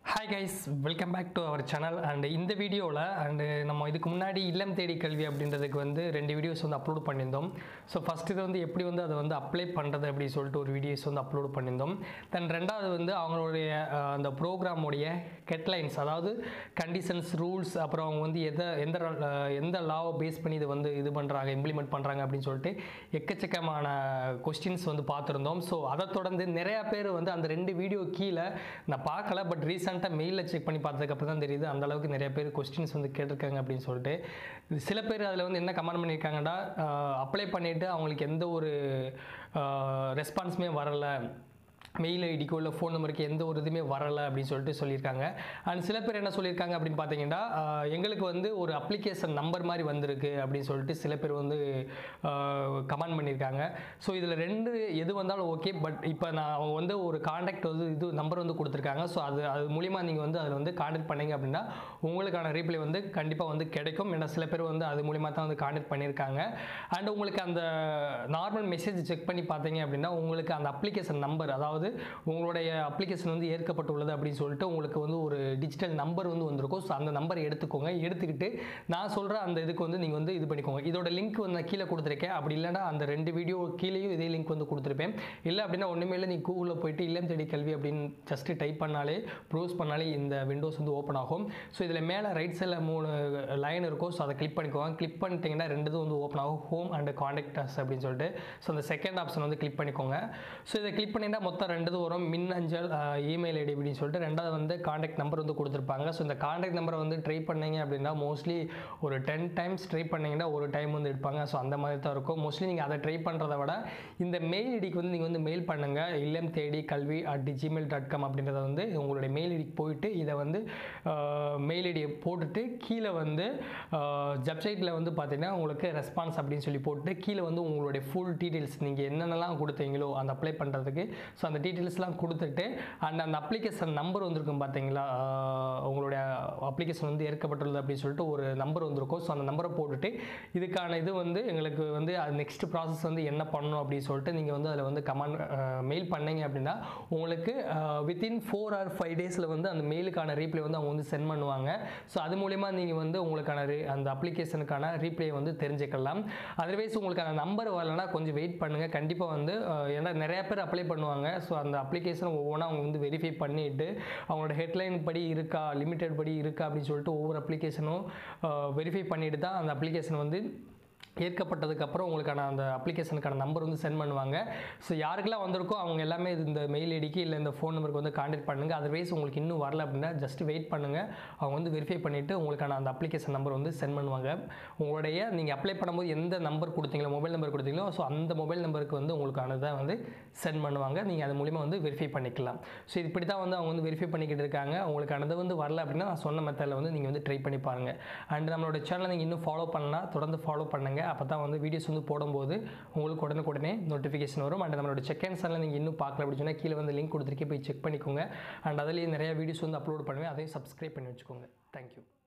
hi guys welcome back to our channel and இந்த வீடியோவில் and நம்ம இதுக்கு முன்னாடி இல்லம் தேடி கல்வி அப்படின்றதுக்கு வந்து ரெண்டு வீடியோஸ் வந்து அப்லோட் பண்ணியிருந்தோம் ஸோ ஃபஸ்ட் இது வந்து எப்படி வந்து அதை வந்து அப்ளை பண்ணுறது அப்படின்னு சொல்லிட்டு ஒரு வீடியோஸ் வந்து அப்லோட் பண்ணியிருந்தோம் தென் ரெண்டாவது வந்து அவங்களுடைய அஹ், அந்த ப்ரோக்ராமுடைய ஹெட்லைன்ஸ் அதாவது கண்டிஷன்ஸ் ரூல்ஸ் அப்புறம் அவங்க வந்து எதை எந்த அஹ், எந்த லாவை பேஸ் பண்ணி இது வந்து இது பண்ணுறாங்க இம்ப்ளிமெண்ட் பண்ணுறாங்க அப்படின்னு சொல்லிட்டு எக்கச்சக்கமான கொஸ்டின்ஸ் வந்து பார்த்துருந்தோம் ஸோ அதை தொடர்ந்து நிறையா பேர் வந்து அந்த ரெண்டு வீடியோ கீழே நான் பார்க்கல பட் ரீசெண்டாக மெயிலில் செக் பண்ணி பார்த்ததுக்கப்புறம் தான் தெரியுது அந்த அளவுக்கு நிறைய பேர் கொஸ்டின்ஸ் வந்து கேட்டிருக்காங்க அப்படின்னு சொல்லிட்டு சில பேர் அதில் வந்து என்ன கமெண்ட் பண்ணியிருக்காங்கன்னா அப்ளை பண்ணிவிட்டு அவங்களுக்கு எந்த ஒரு ரெஸ்பான்ஸுமே வரலை மெயில் ஐடிக்கோ இல்லை ஃபோன் நம்பருக்கு எந்த ஒரு இதுவுமே வரலை அப்படின்னு சொல்லிட்டு சொல்லியிருக்காங்க அண்ட் சில பேர் என்ன சொல்லியிருக்காங்க அப்படின்னு பார்த்தீங்கன்னா ஆஹ், எங்களுக்கு வந்து ஒரு அப்ளிகேஷன் நம்பர் மாதிரி வந்திருக்கு அப்படின்னு சொல்லிட்டு சில பேர் வந்து கமெண்ட் பண்ணியிருக்காங்க ஸோ இதில் ரெண்டு எது வந்தாலும் ஓகே பட் இப்போ நான் அவங்க வந்து ஒரு காண்டாக்ட் வந்து இது நம்பர் வந்து கொடுத்துருக்காங்க ஸோ அது அது மூலிமா நீங்கள் வந்து அதில் வந்து காண்டாக்ட் பண்ணீங்க அப்படின்னா உங்களுக்கான ரீப்ளை வந்து கண்டிப்பாக வந்து கிடைக்கும் ஏன்னா சில பேர் வந்து அது மூலிமா தான் வந்து காண்டாக்ட் பண்ணியிருக்காங்க அண்ட் உங்களுக்கு அந்த நார்மல் மெசேஜ் செக் பண்ணி பார்த்தீங்க அப்படின்னா உங்களுக்கு அந்த அப்ளிகேஷன் நம்பர் அதாவது உங்களுடைய அப்ளிகேஷன் வந்து ஏற்கப்பட்டுள்ளது அப்படின்னு சொல்லிட்டு உங்களுக்கு வந்து ஒரு டிஜிட்டல் நம்பர் வந்து வந்திருக்கும் ஸோ அந்த நம்பரை எடுத்துக்கோங்க எடுத்துக்கிட்டு நான் சொல்கிற அந்த இதுக்கு வந்து நீங்கள் வந்து இது பண்ணிக்கோங்க இதோட லிங்க் வந்து நான் கீழே கொடுத்துருக்கேன் அப்படி இல்லைன்னா அந்த ரெண்டு வீடியோ கீழேயும் இதே லிங்க் வந்து கொடுத்துருப்பேன் இல்லை அப்படின்னா ஒன்றுமே இல்லை நீ கூகுளில் போயிட்டு இல்லம் தேடி கல்வி அப்படின்னு ஜஸ்ட்டு டைப் பண்ணாலே ப்ரௌஸ் பண்ணாலே இந்த விண்டோஸ் வந்து ஓப்பன் ஆகும் ஸோ இதில் மேலே ரைட் சைடில் மூணு லைன் இருக்கும் ஸோ அதை கிளிக் பண்ணிக்கோங்க கிளிக் பண்ணிட்டீங்கன்னா ரெண்டு இது வந்து ஓப்பன் ஆகும் ஹோம் அண்ட் காண்டாக்ட் அஸ் அப்படின்னு சொல்லிட்டு ஸோ அந்த செகண்ட் ஆப்ஷன் வந்து கிளிக் பண்ணிக்கோங்க ஸோ இதை கிளிக் பண்ணிட்டா மொத்தம் ரெண்டு இது வரும் மின் அஞ்சல் இமெயில் ஐடி அப்படின்னு சொல்லிட்டு ரெண்டாவது வந்து காண்டாக்ட் நம்பர் வந்து கொடுத்துருப்பாங்க ஸோ இந்த காண்டாக்ட் நம்பரை வந்து ட்ரை பண்ணீங்க அப்படின்னா மோஸ்ட்லி ஒரு டென் டைம்ஸ் ட்ரை பண்ணீங்கன்னா ஒரு டைம் வந்து எடுப்பாங்க ஸோ அந்த மாதிரி தான் இருக்கும் மோஸ்ட்லி நீங்கள் அதை ட்ரை பண்ணுறத விட இந்த மெயில் ஐடிக்கு வந்து நீங்கள் வந்து மெயில் பண்ணுங்கள் இல்லம் தேடி கல்வி அட் ஜிமெயில் டாட் காம் அப்படின்றத வந்து உங்களுடைய மெயில் ஐடிக்கு போயிட்டு இதை வந்து மெயில் ஐடியை போட்டுட்டு கீழே வந்து வெப்சைட்டில் வந்து பார்த்தீங்கன்னா உங்களுக்கு ரெஸ்பான்ஸ் அப்படின்னு சொல்லி போட்டு கீழே வந்து உங்களுடைய ஃபுல் டீட்டெயில்ஸ் நீங்கள் என்னென்னலாம் கொடுத்தீங்களோ அந்த அப்ளை பண்ணுறதுக்கு ஸோ அந்த டீட்டெயில்ஸ்லாம் கொடுத்துட்டு அண்ட் அந்த அப்ளிகேஷன் நம்பர் வந்திருக்கும் பார்த்தீங்களா ஆஹ் உங்களுடைய அப்ளிகேஷன் வந்து ஏற்கப்பட்டுள்ளது அப்படின்னு சொல்லிட்டு ஒரு நம்பர் வந்திருக்கும் ஸோ அந்த நம்பரை போட்டுட்டு இதுக்கான இது வந்து எங்களுக்கு வந்து அது நெக்ஸ்ட் ப்ராசஸ் வந்து என்ன பண்ணணும் அப்படின்னு சொல்லிட்டு நீங்கள் வந்து அதில் வந்து கமெண்ட் மெயில் பண்ணீங்க அப்படின்னா உங்களுக்கு வித்தின் ஃபோர் ஆர் ஃபைவ் டேஸில் வந்து அந்த மெயிலுக்கான ரீப்ளை வந்து அவங்க வந்து சென்ட் பண்ணுவாங்க ஸோ அது மூலிமா நீங்கள் வந்து உங்களுக்கான re- அந்த அப்ளிகேஷனுக்கான ரீப்ளை வந்து தெரிஞ்சுக்கலாம் அதர்வைஸ் உங்களுக்கு அந்த நம்பர் வரலன்னா கொஞ்சம் வெயிட் பண்ணுங்கள் கண்டிப்பாக வந்து அஹ், ஏன்னா நிறைய பேர் அப்ளை பண்ணுவாங்க ஸோ அந்த அப்ளிகேஷன் ஒவ்வொன்றா அவங்க வந்து வெரிஃபை பண்ணிட்டு அவங்களோட ஹெட்லைன் படி இருக்கா லிமிட்டட் படி இருக்கா அப்படின்னு சொல்லிட்டு ஒவ்வொரு அப்ளிகேஷனும் வெரிஃபை பண்ணிட்டு தான் அந்த அப்ளிகேஷன் வந்து ஏற்கப்பட்டதுக்கப்புறம் உங்களுக்கான அந்த அப்ளிகேஷனுக்கான நம்பர் வந்து சென்ட் பண்ணுவாங்க ஸோ யாருக்கெல்லாம் வந்திருக்கோ அவங்க எல்லாமே இது இந்த மெயில் ஐடிக்கு இல்லை இந்த ஃபோன் நம்பருக்கு வந்து காண்டாக்ட் பண்ணுங்கள் அதர்வைஸ் உங்களுக்கு இன்னும் வரல அப்படின்னா ஜஸ்ட் வெயிட் பண்ணுங்கள் அவங்க வந்து வெரிஃபை பண்ணிவிட்டு உங்களுக்கான அந்த அப்ளிகேஷன் நம்பர் வந்து சென்ட் பண்ணுவாங்க உங்களுடைய நீங்கள் அப்ளை பண்ணும்போது எந்த நம்பர் கொடுத்தீங்களோ மொபைல் நம்பர் கொடுத்தீங்களோ ஸோ அந்த மொபைல் நம்பருக்கு வந்து உங்களுக்கானதை வந்து சென்ட் பண்ணுவாங்க நீங்கள் அது மூலிமா வந்து வெரிஃபை பண்ணிக்கலாம் ஸோ இப்படி தான் வந்து அவங்க வந்து வெரிஃபை பண்ணிக்கிட்டு இருக்காங்க உங்களுக்கானது வந்து வரல அப்படின்னா நான் சொன்ன மெத்தடில் வந்து நீங்கள் வந்து ட்ரை பண்ணி பாருங்கள் அண்ட் நம்மளோட சேனலை நீங்கள் இன்னும் ஃபாலோ பண்ணலாம் தொடர்ந்து ஃபாலோ பண்ணுங்கள் அப்போ தான் வந்து வீடியோஸ் வந்து போடும்போது உங்களுக்கு உடனுக்குடனே நோட்டிஃபிகேஷன் வரும் அண்ட் நம்மளோட செக் அண்ட் சேனல் நீங்கள் இன்னும் பார்க்கல அப்படின்னு சொன்னால் கீழே வந்து லிங்க் கொடுத்துருக்கேன் போய் செக் பண்ணிக்கோங்க அண்ட் அதுலேயே நிறைய வீடியோஸ் வந்து அப்லோட் பண்ணுவேன் அதையும் சப்ஸ்கிரைப் பண்ணி வச்சுக்கோங்க தேங்க்யூ